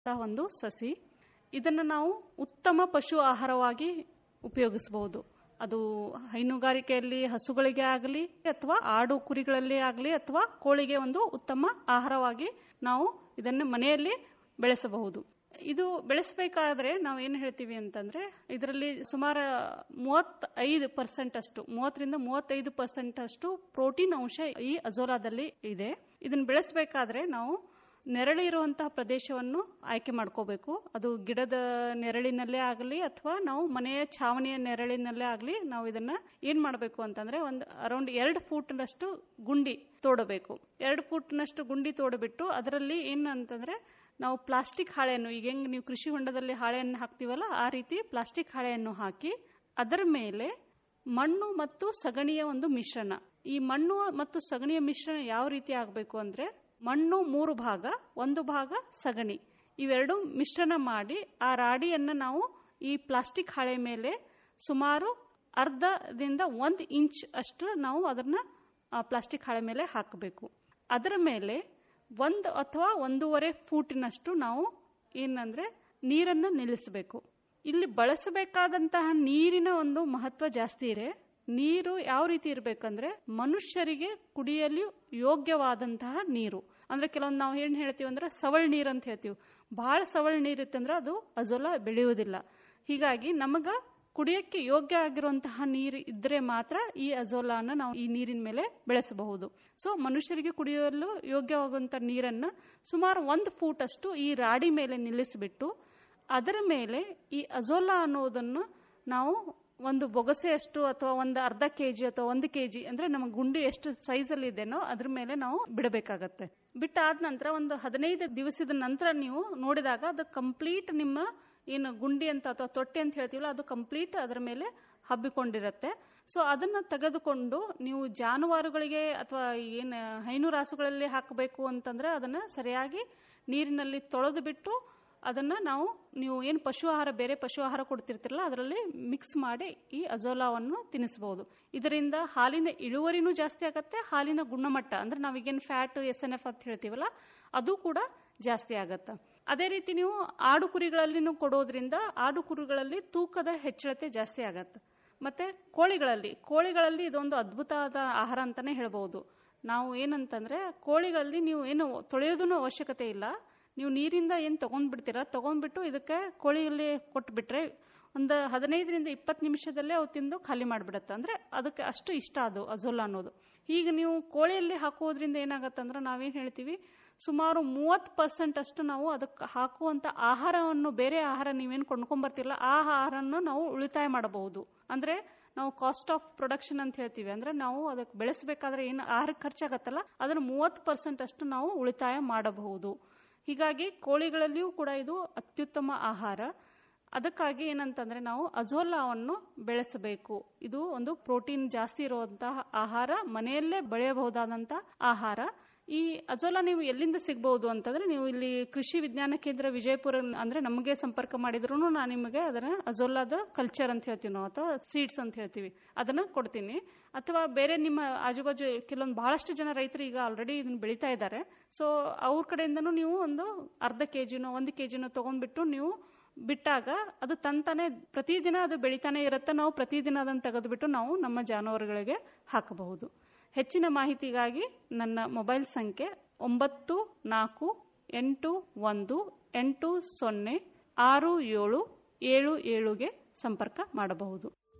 ಒಂದು ಸಸಿ ಇದನ್ನು ನಾವು ಉತ್ತಮ ಪಶು ಆಹಾರವಾಗಿ ಉಪಯೋಗಿಸಬಹುದು ಅದು ಹೈನುಗಾರಿಕೆಯಲ್ಲಿ ಹಸುಗಳಿಗೆ ಆಗಲಿ ಅಥವಾ ಆಡು ಕುರಿಗಳಲ್ಲಿ ಆಗಲಿ ಅಥವಾ ಕೋಳಿಗೆ ಒಂದು ಉತ್ತಮ ಆಹಾರವಾಗಿ ನಾವು ಇದನ್ನು ಮನೆಯಲ್ಲಿ ಬೆಳೆಸಬಹುದು ಇದು ಬೆಳೆಸಬೇಕಾದ್ರೆ ನಾವು ಏನು ಹೇಳ್ತೀವಿ ಅಂತಂದ್ರೆ ಇದರಲ್ಲಿ ಸುಮಾರು ಮೂವತ್ತೈದು ಪರ್ಸೆಂಟ್ ಅಷ್ಟು ಮೂವತ್ತರಿಂದ ಮೂವತ್ತೈದು ಪರ್ಸೆಂಟ್ ಅಷ್ಟು ಪ್ರೋಟೀನ್ ಅಂಶ ಈ ಅಜೋಲಾದಲ್ಲಿ ಇದೆ ಇದನ್ನು ಬೆಳೆಸಬೇಕಾದ್ರೆ ನಾವು ನೆರಳು ಇರುವಂತಹ ಪ್ರದೇಶವನ್ನು ಆಯ್ಕೆ ಮಾಡ್ಕೋಬೇಕು ಅದು ಗಿಡದ ನೆರಳಿನಲ್ಲೇ ಆಗಲಿ ಅಥವಾ ನಾವು ಮನೆಯ ಛಾವಣಿಯ ನೆರಳಿನಲ್ಲೇ ಆಗಲಿ ನಾವು ಇದನ್ನ ಏನ್ ಮಾಡಬೇಕು ಅಂತಂದ್ರೆ ಒಂದು ಅರೌಂಡ್ ಎರಡು ಫೂಟ್ನಷ್ಟು ಗುಂಡಿ ತೋಡಬೇಕು ಎರಡು ಫೂಟ್ನಷ್ಟು ಗುಂಡಿ ತೋಡಬಿಟ್ಟು ಅದರಲ್ಲಿ ಏನು ಅಂತಂದ್ರೆ ನಾವು ಪ್ಲಾಸ್ಟಿಕ್ ಹಾಳೆಯನ್ನು ಈಗ ಹೆಂಗ್ ನೀವು ಕೃಷಿ ಹೊಂಡದಲ್ಲಿ ಹಾಳೆಯನ್ನು ಹಾಕ್ತೀವಲ್ಲ ಆ ರೀತಿ ಪ್ಲಾಸ್ಟಿಕ್ ಹಾಳೆಯನ್ನು ಹಾಕಿ ಅದರ ಮೇಲೆ ಮಣ್ಣು ಮತ್ತು ಸಗಣಿಯ ಒಂದು ಮಿಶ್ರಣ ಈ ಮಣ್ಣು ಮತ್ತು ಸಗಣಿಯ ಮಿಶ್ರಣ ಯಾವ ರೀತಿ ಆಗಬೇಕು ಅಂದ್ರೆ ಮಣ್ಣು ಮೂರು ಭಾಗ ಒಂದು ಭಾಗ ಸಗಣಿ ಇವೆರಡು ಮಿಶ್ರಣ ಮಾಡಿ ಆ ರಾಡಿಯನ್ನು ನಾವು ಈ ಪ್ಲಾಸ್ಟಿಕ್ ಹಾಳೆ ಮೇಲೆ ಸುಮಾರು ಅರ್ಧದಿಂದ ಒಂದು ಇಂಚ್ ಅಷ್ಟು ನಾವು ಅದನ್ನ ಆ ಪ್ಲಾಸ್ಟಿಕ್ ಹಾಳೆ ಮೇಲೆ ಹಾಕಬೇಕು ಅದರ ಮೇಲೆ ಒಂದು ಅಥವಾ ಒಂದೂವರೆ ಫೂಟಿನಷ್ಟು ನಾವು ಏನಂದ್ರೆ ನೀರನ್ನು ನಿಲ್ಲಿಸಬೇಕು ಇಲ್ಲಿ ಬಳಸಬೇಕಾದಂತಹ ನೀರಿನ ಒಂದು ಮಹತ್ವ ಜಾಸ್ತಿ ಇದೆ ನೀರು ಯಾವ ರೀತಿ ಇರಬೇಕಂದ್ರೆ ಮನುಷ್ಯರಿಗೆ ಕುಡಿಯಲು ಯೋಗ್ಯವಾದಂತಹ ನೀರು ಅಂದ್ರೆ ಕೆಲವೊಂದು ನಾವು ಏನ್ ಹೇಳ್ತೀವಿ ಅಂದ್ರೆ ಸವಳ್ ನೀರ್ ಅಂತ ಹೇಳ್ತೀವಿ ಬಹಳ ಸವಳ್ ನೀರ್ ಇತ್ತಂದ್ರೆ ಅದು ಅಜೋಲ ಬೆಳೆಯುವುದಿಲ್ಲ ಹೀಗಾಗಿ ನಮಗ ಕುಡಿಯಕ್ಕೆ ಯೋಗ್ಯ ಆಗಿರುವಂತಹ ನೀರು ಇದ್ರೆ ಮಾತ್ರ ಈ ಅಜೋಲಾನ ನಾವು ಈ ನೀರಿನ ಮೇಲೆ ಬೆಳೆಸಬಹುದು ಸೊ ಮನುಷ್ಯರಿಗೆ ಕುಡಿಯಲು ಯೋಗ್ಯವಾಗುವಂತ ನೀರನ್ನ ಸುಮಾರು ಒಂದು ಫೂಟ್ ಅಷ್ಟು ಈ ರಾಡಿ ಮೇಲೆ ನಿಲ್ಲಿಸಿಬಿಟ್ಟು ಅದರ ಮೇಲೆ ಈ ಅಜೋಲಾ ಅನ್ನೋದನ್ನು ನಾವು ಒಂದು ಬೊಗಸೆಯಷ್ಟು ಅಥವಾ ಒಂದು ಅರ್ಧ ಕೆಜಿ ಅಥವಾ ಒಂದು ಕೆಜಿ ಅಂದ್ರೆ ನಮ್ಮ ಗುಂಡಿ ಎಷ್ಟು ಸೈಜ್ ಅಲ್ಲಿ ಇದೆನೋ ಅದ್ರ ಮೇಲೆ ನಾವು ಬಿಡಬೇಕಾಗತ್ತೆ ಬಿಟ್ಟಾದ ನಂತರ ಒಂದು ಹದಿನೈದು ದಿವಸದ ನಂತರ ನೀವು ನೋಡಿದಾಗ ಅದು ಕಂಪ್ಲೀಟ್ ನಿಮ್ಮ ಏನು ಗುಂಡಿ ಅಂತ ಅಥವಾ ತೊಟ್ಟೆ ಅಂತ ಹೇಳ್ತೀವಲ್ಲ ಅದು ಕಂಪ್ಲೀಟ್ ಅದರ ಮೇಲೆ ಹಬ್ಬಿಕೊಂಡಿರುತ್ತೆ ಸೊ ಅದನ್ನ ತೆಗೆದುಕೊಂಡು ನೀವು ಜಾನುವಾರುಗಳಿಗೆ ಅಥವಾ ಏನು ಹೈನು ರಾಸುಗಳಲ್ಲಿ ಹಾಕಬೇಕು ಅಂತಂದ್ರೆ ಅದನ್ನ ಸರಿಯಾಗಿ ನೀರಿನಲ್ಲಿ ತೊಳೆದು ಬಿಟ್ಟು ಅದನ್ನ ನಾವು ನೀವು ಏನು ಪಶು ಆಹಾರ ಬೇರೆ ಪಶು ಆಹಾರ ಕೊಡ್ತಿರ್ತಿರಲ್ಲ ಅದರಲ್ಲಿ ಮಿಕ್ಸ್ ಮಾಡಿ ಈ ಅಜೋಲಾವನ್ನು ತಿನ್ನಿಸಬಹುದು ಇದರಿಂದ ಹಾಲಿನ ಇಳುವರಿನೂ ಜಾಸ್ತಿ ಆಗತ್ತೆ ಹಾಲಿನ ಗುಣಮಟ್ಟ ಅಂದ್ರೆ ನಾವೀಗೇನು ಫ್ಯಾಟ್ ಎಸ್ ಎನ್ ಎಫ್ ಅಂತ ಹೇಳ್ತೀವಲ್ಲ ಅದು ಕೂಡ ಜಾಸ್ತಿ ಆಗತ್ತೆ ಅದೇ ರೀತಿ ನೀವು ಆಡು ಕುರಿಗಳಲ್ಲಿನೂ ಕೊಡೋದ್ರಿಂದ ಆಡು ಕುರಿಗಳಲ್ಲಿ ತೂಕದ ಹೆಚ್ಚಳತೆ ಜಾಸ್ತಿ ಆಗತ್ತೆ ಮತ್ತೆ ಕೋಳಿಗಳಲ್ಲಿ ಕೋಳಿಗಳಲ್ಲಿ ಇದೊಂದು ಅದ್ಭುತವಾದ ಆಹಾರ ಅಂತಾನೆ ಹೇಳ್ಬಹುದು ನಾವು ಏನಂತಂದ್ರೆ ಕೋಳಿಗಳಲ್ಲಿ ನೀವು ಏನು ತೊಳೆಯೋದನ್ನು ಅವಶ್ಯಕತೆ ಇಲ್ಲ ನೀವು ನೀರಿಂದ ಏನು ತಗೊಂಡ್ಬಿಡ್ತೀರಾ ತಗೊಂಡ್ಬಿಟ್ಟು ಇದಕ್ಕೆ ಕೋಳಿಯಲ್ಲಿ ಕೊಟ್ಬಿಟ್ರೆ ಒಂದು ಹದಿನೈದರಿಂದ ಇಪ್ಪತ್ತು ನಿಮಿಷದಲ್ಲೇ ಅವು ತಿಂದು ಖಾಲಿ ಮಾಡಿಬಿಡುತ್ತೆ ಅಂದ್ರೆ ಅದಕ್ಕೆ ಅಷ್ಟು ಇಷ್ಟ ಅದು ಅಜೋಲಾ ಅನ್ನೋದು ಈಗ ನೀವು ಕೋಳಿಯಲ್ಲಿ ಹಾಕೋದ್ರಿಂದ ಏನಾಗತ್ತಂದ್ರೆ ನಾವೇನು ಹೇಳ್ತೀವಿ ಸುಮಾರು ಮೂವತ್ತು ಪರ್ಸೆಂಟ್ ಅಷ್ಟು ನಾವು ಅದಕ್ಕೆ ಹಾಕುವಂತ ಆಹಾರವನ್ನು ಬೇರೆ ಆಹಾರ ನೀವೇನು ಕೊಂಡ್ಕೊಂಡ್ಬರ್ತಿರಲ್ಲ ಆ ಆಹಾರವನ್ನು ನಾವು ಉಳಿತಾಯ ಮಾಡಬಹುದು ಅಂದ್ರೆ ನಾವು ಕಾಸ್ಟ್ ಆಫ್ ಪ್ರೊಡಕ್ಷನ್ ಅಂತ ಹೇಳ್ತೀವಿ ಅಂದ್ರೆ ನಾವು ಅದಕ್ಕೆ ಬೆಳೆಸಬೇಕಾದ್ರೆ ಏನು ಆಹಾರ ಖರ್ಚಾಗತ್ತಲ್ಲ ಅದನ್ನು ಮೂವತ್ತು ಪರ್ಸೆಂಟ್ ಅಷ್ಟು ನಾವು ಉಳಿತಾಯ ಮಾಡಬಹುದು ಹೀಗಾಗಿ ಕೋಳಿಗಳಲ್ಲಿಯೂ ಕೂಡ ಇದು ಅತ್ಯುತ್ತಮ ಆಹಾರ ಅದಕ್ಕಾಗಿ ಏನಂತಂದ್ರೆ ನಾವು ಅಜೋಲಾವನ್ನು ಬೆಳೆಸಬೇಕು ಇದು ಒಂದು ಪ್ರೋಟೀನ್ ಜಾಸ್ತಿ ಇರುವಂತಹ ಆಹಾರ ಮನೆಯಲ್ಲೇ ಬೆಳೆಯಬಹುದಾದಂತಹ ಆಹಾರ ಈ ಅಜೋಲಾ ನೀವು ಎಲ್ಲಿಂದ ಸಿಗಬಹುದು ಅಂತಂದ್ರೆ ನೀವು ಇಲ್ಲಿ ಕೃಷಿ ವಿಜ್ಞಾನ ಕೇಂದ್ರ ವಿಜಯಪುರ ಅಂದ್ರೆ ನಮಗೆ ಸಂಪರ್ಕ ಮಾಡಿದ್ರು ನಾನು ನಿಮಗೆ ಅದನ್ನ ಅಜೋಲಾದ ಕಲ್ಚರ್ ಅಂತ ಹೇಳ್ತೀವಿ ನಾವು ಅಥವಾ ಸೀಡ್ಸ್ ಅಂತ ಹೇಳ್ತೀವಿ ಅದನ್ನ ಕೊಡ್ತೀನಿ ಅಥವಾ ಬೇರೆ ನಿಮ್ಮ ಆಜುಬಾಜು ಕೆಲವೊಂದು ಬಹಳಷ್ಟು ಜನ ರೈತರು ಈಗ ಆಲ್ರೆಡಿ ಇದನ್ನ ಬೆಳೀತಾ ಇದ್ದಾರೆ ಸೊ ಅವ್ರ ಕಡೆಯಿಂದನೂ ನೀವು ಒಂದು ಅರ್ಧ ಕೆಜಿನೋ ಒಂದು ಕೆಜಿನೋ ತಗೊಂಡ್ಬಿಟ್ಟು ನೀವು ಬಿಟ್ಟಾಗ ಅದು ತಂತಾನೆ ಪ್ರತಿದಿನ ಅದು ಬೆಳಿತಾನೆ ಇರುತ್ತೆ ನಾವು ಪ್ರತಿದಿನ ಅದನ್ನು ತೆಗೆದುಬಿಟ್ಟು ನಾವು ನಮ್ಮ ಜಾನುವಾರುಗಳಿಗೆ ಹಾಕಬಹುದು ಹೆಚ್ಚಿನ ಮಾಹಿತಿಗಾಗಿ ನನ್ನ ಮೊಬೈಲ್ ಸಂಖ್ಯೆ ಒಂಬತ್ತು ನಾಲ್ಕು ಎಂಟು ಒಂದು ಎಂಟು ಸೊನ್ನೆ ಆರು ಏಳು ಏಳು ಏಳುಗೆ ಸಂಪರ್ಕ ಮಾಡಬಹುದು